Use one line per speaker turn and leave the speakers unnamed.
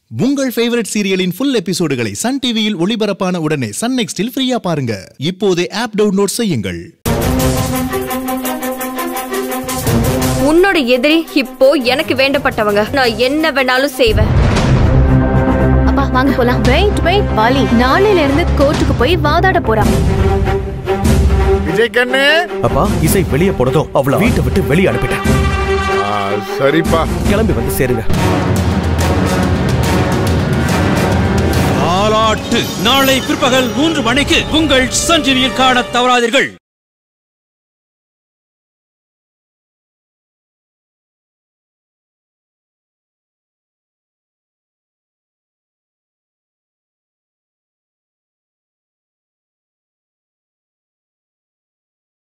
உங்கள் ஃபேவரட் சீரியலின் ஃபுல் எபிசோடுகளை சன் டிவியில் ஒளிபரப்பான உடனே சன் நெக்ஸ்டில் ஃப்ரீயா பாருங்க இப்போதே ஆப் டவுன்லோட் செய்யுங்கள்
உன்னோட எதிரி இப்போ எனக்கு வேண்டப்பட்டவங்க நான் என்ன வேணாலும் செய்வேன்
அப்பா வாங்க போலாம் வெயிட் வெயிட் பாலி நாளையில இருந்து கோர்ட்டுக்கு போய் வாதாட போறான்
விஜய் கண்ணு
அப்பா இசை வெளியே போனதும் அவளை வீட்டை விட்டு வெளியே அனுப்பிட்டேன்
ஆ, சரிப்பா
கிளம்பி வந்து சேருங்க
ஆலாட்டு நாளை பிற்பகல் மூன்று மணிக்கு உங்கள் சன் டிவியில் காண தவறாதீர்கள்